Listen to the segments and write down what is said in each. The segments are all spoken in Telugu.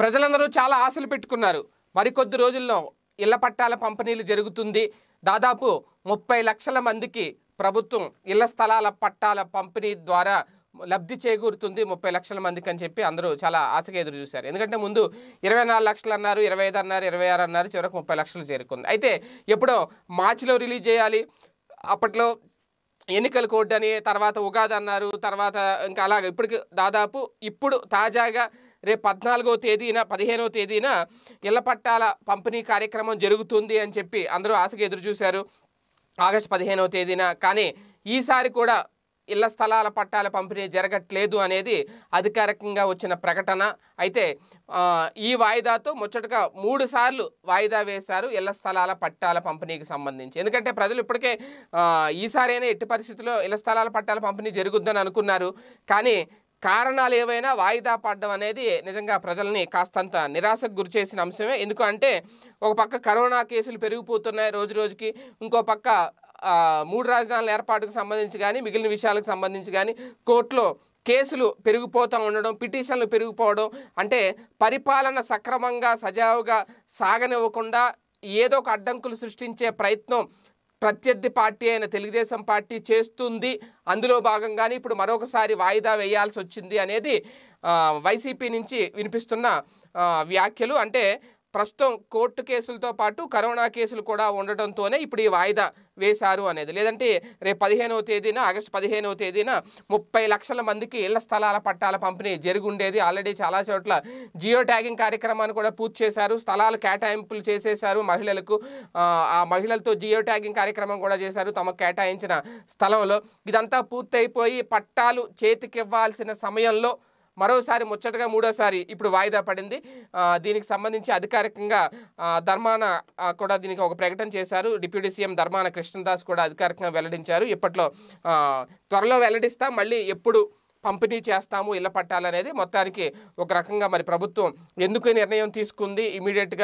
ప్రజలందరూ చాలా ఆశలు పెట్టుకున్నారు మరికొద్ది రోజుల్లో ఇళ్ల పట్టాల పంపిణీలు జరుగుతుంది దాదాపు ముప్పై లక్షల మందికి ప్రభుత్వం ఇళ్ల స్థలాల పట్టాల పంపిణీ ద్వారా లబ్ధి చేకూరుతుంది ముప్పై లక్షల మందికి అని చెప్పి అందరూ చాలా ఆశగా ఎదురు చూశారు ఎందుకంటే ముందు ఇరవై నాలుగు లక్షలు అన్నారు ఇరవై ఐదు అన్నారు ఇరవై ఆరు అన్నారు చివరకు ముప్పై లక్షలు చేరుకుంది అయితే ఎప్పుడో మార్చిలో రిలీజ్ చేయాలి అప్పట్లో ఎన్నికల కోడ్ అని తర్వాత ఉగాది అన్నారు తర్వాత ఇంకా అలాగ ఇప్పటికి దాదాపు ఇప్పుడు తాజాగా రేపు పద్నాలుగో తేదీన పదిహేనవ తేదీన ఇళ్ల పట్టాల పంపిణీ కార్యక్రమం జరుగుతుంది అని చెప్పి అందరూ ఆశగా ఎదురు చూశారు ఆగస్టు పదిహేనవ తేదీన కానీ ఈసారి కూడా ఇళ్ల స్థలాల పట్టాల పంపిణీ జరగట్లేదు అనేది అధికారికంగా వచ్చిన ప్రకటన అయితే ఆ, ఈ వాయిదాతో ముచ్చటగా మూడు సార్లు వాయిదా వేశారు ఇళ్ల స్థలాల పట్టాల పంపిణీకి సంబంధించి ఎందుకంటే ప్రజలు ఇప్పటికే ఆ, ఈసారైనా ఎట్టి పరిస్థితుల్లో ఇళ్ల స్థలాల పట్టాల పంపిణీ జరుగుద్దని అనుకున్నారు కానీ కారణాలు ఏవైనా వాయిదా పడడం అనేది నిజంగా ప్రజల్ని కాస్తంత నిరాశకు గురి చేసిన అంశమే ఎందుకంటే ఒక పక్క కరోనా కేసులు పెరిగిపోతున్నాయి రోజు రోజుకి ఇంకో పక్క ఆ, మూడు రాజధానుల ఏర్పాటుకు సంబంధించి కానీ మిగిలిన విషయాలకు సంబంధించి కానీ కోర్టులో కేసులు పెరిగిపోతూ ఉండడం పిటిషన్లు పెరిగిపోవడం అంటే పరిపాలన సక్రమంగా సజావుగా సాగనివ్వకుండా ఏదో ఒక అడ్డంకులు సృష్టించే ప్రయత్నం ప్రత్యర్థి పార్టీ అయిన తెలుగుదేశం పార్టీ చేస్తుంది అందులో భాగంగానే ఇప్పుడు మరొకసారి వాయిదా వేయాల్సి వచ్చింది అనేది ఆ, వైసీపీ నుంచి వినిపిస్తున్న ఆ, వ్యాఖ్యలు అంటే ప్రస్తుతం కోర్టు కేసులతో పాటు కరోనా కేసులు కూడా ఉండటంతోనే ఇప్పుడు ఈ వాయిదా వేశారు అనేది లేదంటే రేపు పదిహేనవ తేదీన ఆగస్టు పదిహేనవ తేదీన ముప్పై లక్షల మందికి ఇళ్ల స్థలాల పట్టాల పంపిణీ జరుగుండేది ఆల్రెడీ చాలా చోట్ల జియో ట్యాగింగ్ కార్యక్రమాన్ని కూడా పూర్తి చేశారు స్థలాలు కేటాయింపులు చేసేశారు మహిళలకు ఆ, ఆ మహిళలతో జియో ట్యాగింగ్ కార్యక్రమం కూడా చేశారు తమకు కేటాయించిన స్థలంలో ఇదంతా పూర్తయిపోయి పట్టాలు చేతికివ్వాల్సిన సమయంలో మరోసారి ముచ్చటగా మూడోసారి ఇప్పుడు వాయిదా పడింది ఆ, దీనికి సంబంధించి అధికారికంగా ఆ, ధర్మాన ఆ, కూడా దీనికి ఒక ప్రకటన చేశారు డిప్యూటీ సీఎం ధర్మాన కృష్ణదాస్ కూడా అధికారికంగా వెల్లడించారు ఇప్పట్లో ఆ, త్వరలో వెల్లడిస్తా మళ్ళీ ఎప్పుడు పంపిణీ చేస్తాము ఇళ్ల పట్టాలనేది మొత్తానికి ఒక రకంగా మరి ప్రభుత్వం ఎందుకు ఈ నిర్ణయం తీసుకుంది ఇమీడియట్గా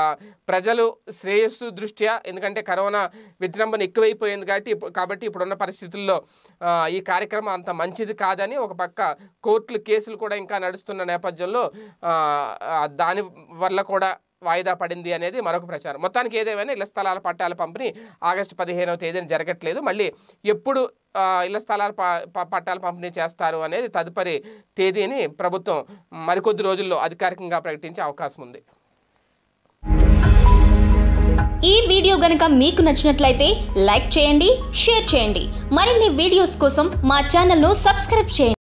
ప్రజలు శ్రేయస్సు దృష్ట్యా ఎందుకంటే కరోనా విజృంభణ ఎక్కువైపోయింది కాబట్టి ఇప్పు- కాబట్టి ఇప్పుడున్న పరిస్థితుల్లో ఆ, ఈ కార్యక్రమం అంత మంచిది కాదని ఒక పక్క కోర్టులు కేసులు కూడా ఇంకా నడుస్తున్న నేపథ్యంలో ఆ, ఆ, దాని వల్ల కూడా వాయిదా పడింది అనేది మరొక ప్రచారం మొత్తానికి ఏదేమైనా ఇళ్ల స్థలాల పట్టాల పంపిణీ ఆగస్టు పదిహేనవ తేదీన జరగట్లేదు మళ్ళీ ఎప్పుడు ఆ, ఇళ్ల స్థలాల ప- ప- పట్టాల పంపిణీ చేస్తారు అనేది తదుపరి తేదీని ప్రభుత్వం మరికొద్ది రోజుల్లో అధికారికంగా ప్రకటించే అవకాశం ఉంది ఈ వీడియో గనక మీకు నచ్చినట్లయితే లైక్ చేయండి షేర్ చేయండి మరిన్ని వీడియోస్ కోసం మా ఛానల్ను సబ్స్క్రైబ్ చేయండి